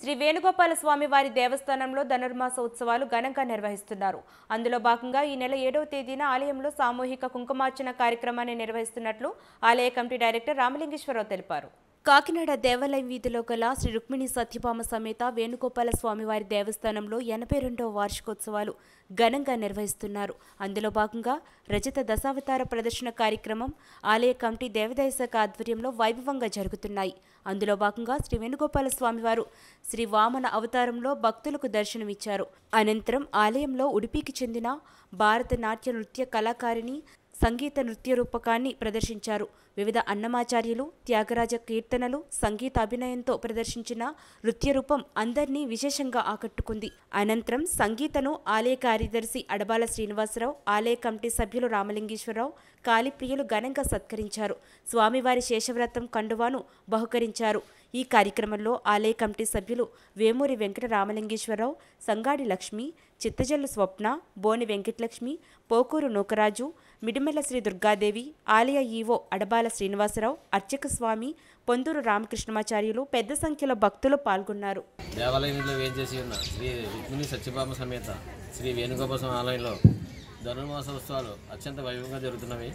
శ్రీ వేణుగోపాల స్వామి వారి దేవస్థానంలో ధనుర్మాస ఉత్సవాలు ఘనంగా నిర్వహిస్తున్నారు అందులో భాగంగా ఈ నెల ఏడవ తేదీన ఆలయంలో సామూహిక కుంకుమార్చన కార్యక్రమాన్ని నిర్వహిస్తున్నట్లు ఆలయ కమిటీ డైరెక్టర్ రామలింగేశ్వరరావు తెలిపారు కాకినాడ దేవాలయం వీధిలో గల శ్రీ రుక్మిణి సత్యభామ సమేత వేణుగోపాల స్వామివారి దేవస్థానంలో ఎనభై రెండవ వార్షికోత్సవాలు ఘనంగా నిర్వహిస్తున్నారు అందులో భాగంగా రజత దశావతార ప్రదర్శన కార్యక్రమం ఆలయ కమిటీ దేవాదాయ శాఖ ఆధ్వర్యంలో వైభవంగా జరుగుతున్నాయి అందులో భాగంగా శ్రీ వేణుగోపాల స్వామివారు శ్రీ వామన అవతారంలో భక్తులకు దర్శనమిచ్చారు అనంతరం ఆలయంలో ఉడిపికి చెందిన భారత నాట్య నృత్య కళాకారిణి సంగీత నృత్య రూపకాన్ని ప్రదర్శించారు వివిధ అన్నమాచార్యులు త్యాగరాజ కీర్తనలు సంగీత అభినయంతో ప్రదర్శించిన నృత్య రూపం అందరినీ విశేషంగా ఆకట్టుకుంది అనంతరం సంగీతను ఆలయ కార్యదర్శి అడబాల శ్రీనివాసరావు ఆలయ కమిటీ సభ్యులు రామలింగేశ్వరరావు కాళీప్రియులు ఘనంగా సత్కరించారు స్వామివారి శేషవ్రతం కండువాను బహుకరించారు ఈ కార్యక్రమంలో ఆలయ కమిటీ సభ్యులు వేమూరి వెంకట రామలింగేశ్వరరావు సంగాడి లక్ష్మి చిత్తజల్లు స్వప్న బోని వెంకటలక్ష్మి పోకూరు నూకరాజు మిడిమెల్ల శ్రీ దుర్గాదేవి ఆలయ ఈవో అడబాల శ్రీనివాసరావు అర్చక స్వామి పొందూరు రామకృష్ణమాచార్యులు పెద్ద సంఖ్యలో భక్తులు పాల్గొన్నారు దేవాలయంలో వేంచేసి ఉన్న శ్రీ రుక్మిణి సత్యభామ సమేత శ్రీ వేణుగోపాల స్వామి ఆలయంలో ధనుర్మాస ఉత్సవాలు అత్యంత వైభవంగా జరుగుతున్నవి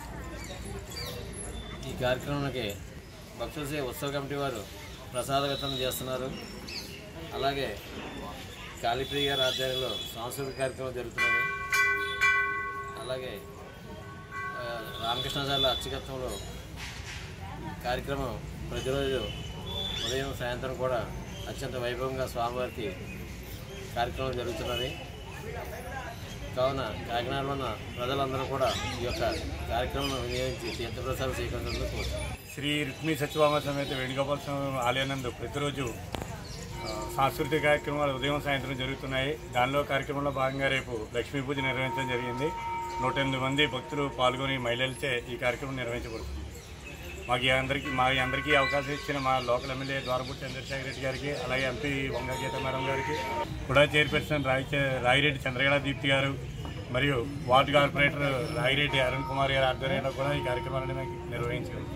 ఈ కార్యక్రమానికి భక్తుల సే ఉత్సవ కమిటీ వారు ప్రసాద వితరణ చేస్తున్నారు అలాగే కాళీప్రియ గారి ఆధ్వర్యంలో సాంస్కృతిక కార్యక్రమం జరుగుతున్నవి అలాగే ఆ, రామకృష్ణాచార్యుల అర్చకత్వంలో ఈ కార్యక్రమం ప్రతిరోజు ఉదయం సాయంత్రం కూడా అత్యంత వైభవంగా స్వామివారికి కార్యక్రమం జరుగుతున్నది కావున కాకినాడలో ఉన్న ప్రజలందరూ కూడా ఈ యొక్క కార్యక్రమం వినియోగించి తీర్థప్రసాదం స్వీకరించాలని కోరుతున్నాను శ్రీ రుక్మి సత్యభామ సమేత వేణుగోపాల స్వామి ఆలయానందు ప్రతిరోజు ఆ, సాంస్కృతిక కార్యక్రమాలు ఉదయం సాయంత్రం జరుగుతున్నాయి దానిలో కార్యక్రమంలో భాగంగా రేపు లక్ష్మీ పూజ నిర్వహించడం జరిగింది నూట ఎనిమిది మంది భక్తులు పాల్గొని మహిళలచే ఈ కార్యక్రమం నిర్వహించబడుతుంది మాకు ఈ అందరికీ మా అందరికీ అవకాశం ఇచ్చిన మా లోకల్ ఎమ్మెల్యే ద్వారపుట్టి చంద్రశేఖర రెడ్డి గారికి అలాగే ఎంపీ వంగ గీత మేడం గారికి కూడా చైర్పర్సన్ రాయి రాయిరెడ్డి చంద్రగడ దీప్తి గారు మరియు వార్డు కార్పొరేటర్ రాయిరెడ్డి అరుణ్ కుమార్ గారి ఆధ్వర్యంలో కూడా ఈ కార్యక్రమాలను మేము నిర్వహించగలుగుతాం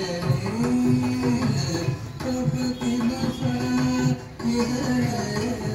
Thank you.